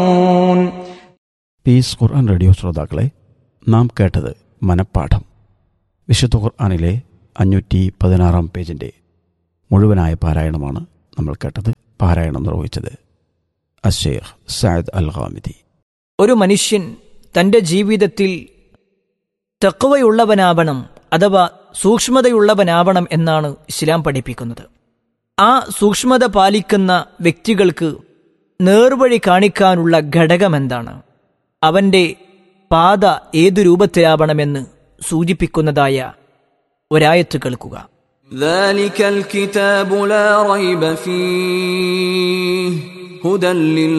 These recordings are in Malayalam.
പീസ് ഖുർആൻ റേഡിയോ ശ്രോതാക്കളെ നാം കേട്ടത് മനപ്പാഠം വിശുദ്ധ ഖുർആാനിലെ അഞ്ഞൂറ്റി പതിനാറാം പേജിൻ്റെ മുഴുവനായ പാരായണമാണ് നമ്മൾ കേട്ടത് പാരായണം നിർവഹിച്ചത് അഷേഖ് സയദ് അൽ ഖാമിദി ഒരു മനുഷ്യൻ തന്റെ ജീവിതത്തിൽ തെക്കുവയുള്ളവനാവണം അഥവാ സൂക്ഷ്മതയുള്ളവനാവണം എന്നാണ് ഇസ്ലാം പഠിപ്പിക്കുന്നത് ആ സൂക്ഷ്മത പാലിക്കുന്ന വ്യക്തികൾക്ക് നേർവഴി കാണിക്കാനുള്ള ഘടകമെന്താണ് അവന്റെ പാത ഏതു രൂപത്തിലാവണമെന്ന് സൂചിപ്പിക്കുന്നതായ ഒരായത്ത് കേൾക്കുക ذلك الكتاب لا ريب فيه هدى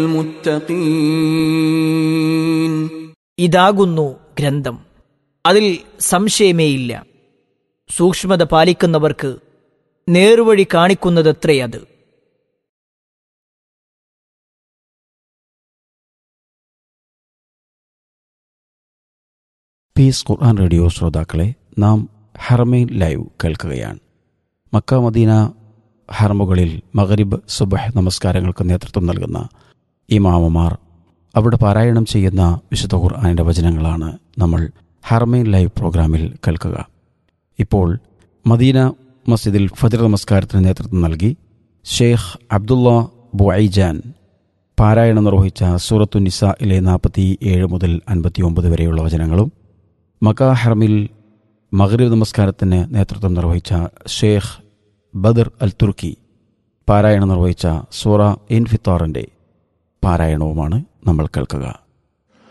للمتقين ഇതാകുന്നു ഗ്രന്ഥം അതിൽ സംശയമേയില്ല സൂക്ഷ്മത പാലിക്കുന്നവർക്ക് നേർവഴി കാണിക്കുന്നതത്രേ അത് പീസ് ഖുർആൻ റേഡിയോ ശ്രോതാക്കളെ നാം ഹറമൈൻ ലൈവ് കേൾക്കുകയാണ് മക്ക മദീന ഹറമുകളിൽ മഗരിബ് സുബഹ് നമസ്കാരങ്ങൾക്ക് നേതൃത്വം നൽകുന്ന ഇമാമമാർ അവിടെ പാരായണം ചെയ്യുന്ന വിശുദ്ധ ഖുർആാനിൻ്റെ വചനങ്ങളാണ് നമ്മൾ ഹറമൈൻ ലൈവ് പ്രോഗ്രാമിൽ കേൾക്കുക ഇപ്പോൾ മദീന മസ്ജിദിൽ ഫജർ നമസ്കാരത്തിന് നേതൃത്വം നൽകി ഷെയ്ഖ് അബ്ദുള്ള ബുഐജാൻ പാരായണം നിർവഹിച്ച സൂറത്തു നിസയിലെ നാൽപ്പത്തി ഏഴ് മുതൽ അൻപത്തി ഒമ്പത് വരെയുള്ള വചനങ്ങളും മക്ക ഹറമിൽ മഗ്രിബ് നമസ്കാരത്തിന് നേതൃത്വം നിർവഹിച്ച ഷെയ്ഖ് ബദർ അൽ തുർക്കി പാരായണം നിർവഹിച്ച സൂറ ഇൻഫിത്താറിൻ്റെ പാരായണവുമാണ് നമ്മൾ കേൾക്കുക